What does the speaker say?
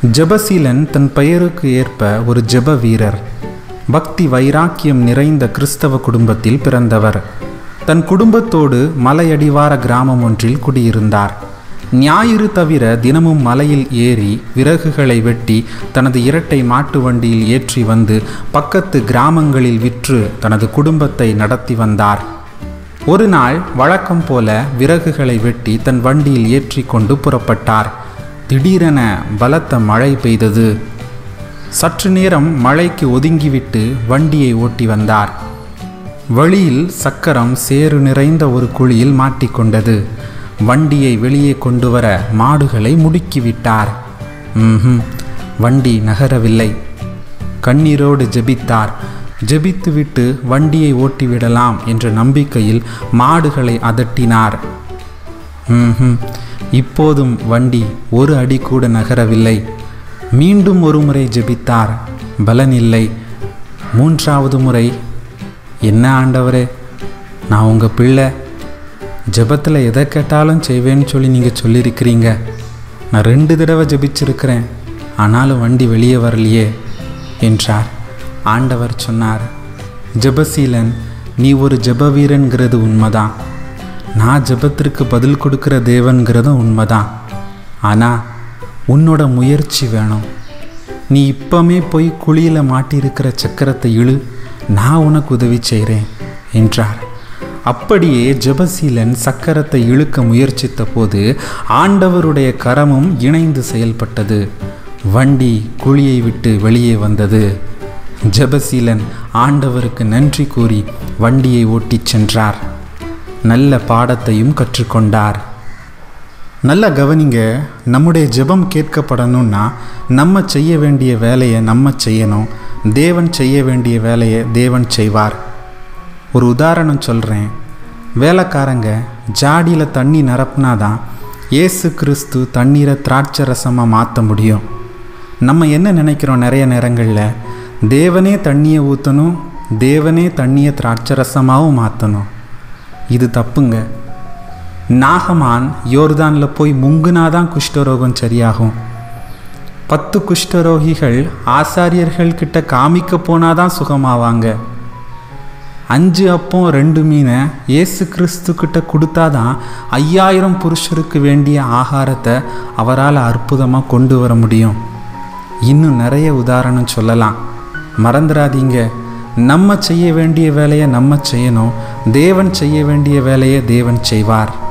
ஜெபசீலன் தன் பெயருக்கு ஏற்ப ஒரு ஜெப வீரர் பக்தி வைராக்கியம் நிறைந்த கிறிஸ்தவ குடும்பத்தில் பிறந்தவர் தன் குடும்பத்தோடு மலையடிவார கிராமம் ஒன்றில் குடியிருந்தார் ஞாயிறு தவிர தினமும் மலையில் ஏறி விறகுகளை வெட்டி தனது இரட்டை மாட்டு வண்டியில் ஏற்றி வந்து பக்கத்து கிராமங்களில் விற்று தனது குடும்பத்தை நடத்தி வந்தார் ஒரு நாள் வழக்கம் போல விறகுகளை வெட்டி தன் வண்டியில் ஏற்றி கொண்டு புறப்பட்டார் திடீரென பலத்த மழை பெய்தது சற்று நேரம் மழைக்கு ஒதுங்கிவிட்டு வண்டியை ஓட்டி வந்தார் வழியில் சக்கரம் சேறு நிறைந்த ஒரு குழியில் மாட்டிக்கொண்டது வண்டியை வெளியே கொண்டு வர மாடுகளை முடுக்கிவிட்டார் ம்ஹும் வண்டி நகரவில்லை கண்ணீரோடு ஜெபித்தார் ஜெபித்துவிட்டு வண்டியை ஓட்டிவிடலாம் என்ற நம்பிக்கையில் மாடுகளை அதட்டினார் ம்ஹும் இப்போதும் வண்டி ஒரு அடி கூட நகரவில்லை மீண்டும் ஒரு முறை ஜெபித்தார் பலன் இல்லை மூன்றாவது முறை என்ன ஆண்டவரே நான் உங்கள் பிள்ளை ஜெபத்தில் எதை கேட்டாலும் செய்வேன்னு சொல்லி நீங்கள் சொல்லியிருக்கிறீங்க நான் ரெண்டு தடவை ஜெபிச்சிருக்கிறேன் ஆனாலும் வண்டி வெளியே வரலையே என்றார் ஆண்டவர் சொன்னார் ஜெபசீலன் நீ ஒரு ஜெப வீரன்கிறது உண்மைதான் நான் ஜெபத்திற்கு பதில் கொடுக்கிற தேவன்கிறதும் உண்மைதான் ஆனால் உன்னோட முயற்சி வேணும் நீ இப்பமே போய் குழியில் மாட்டியிருக்கிற சக்கரத்தை இழு நான் உனக்கு உதவி செய்கிறேன் என்றார் அப்படியே ஜெபசீலன் சக்கரத்தை இழுக்க முயற்சித்த போது ஆண்டவருடைய கரமும் இணைந்து செயல்பட்டது வண்டி குழியை விட்டு வெளியே வந்தது ஜெபசீலன் ஆண்டவருக்கு நன்றி கூறி வண்டியை ஓட்டிச் சென்றார் நல்ல பாடத்தையும் கற்றுக்கொண்டார் நல்லா கவனிங்க நம்முடைய ஜெபம் கேட்கப்படணும்னா நம்ம செய்ய வேண்டிய வேலையை நம்ம செய்யணும் தேவன் செய்ய வேண்டிய வேலையை தேவன் செய்வார் ஒரு உதாரணம் சொல்கிறேன் வேலைக்காரங்க ஜாடியில் தண்ணி நிரப்புனாதான் ஏசு கிறிஸ்து தண்ணீரை திராட்சை ரசமாக மாற்ற முடியும் நம்ம என்ன நினைக்கிறோம் நிறைய நேரங்களில் தேவனே தண்ணியை ஊற்றணும் தேவனே தண்ணியை திராட்சை ரசமாகவும் மாற்றணும் இது தப்புங்க நாகமான் யோர்தானில் போய் முங்குனாதான் குஷ்டரோகம் சரியாகும் பத்து குஷ்டரோகிகள் ஆசாரியர்கள் கிட்ட காமிக்க போனாதான் சுகமாவாங்க அஞ்சு அப்பம் ரெண்டு மீனை ஏசு கிறிஸ்து கிட்ட கொடுத்தாதான் ஐயாயிரம் புருஷருக்கு வேண்டிய ஆகாரத்தை அவரால் அற்புதமாக கொண்டு வர முடியும் இன்னும் நிறைய உதாரணம் சொல்லலாம் மறந்துடாதீங்க நம்ம செய்ய வேண்டிய வேலையை நம்ம செய்யணும் தேவன் செய்ய வேண்டிய வேலையை தேவன் செய்வார்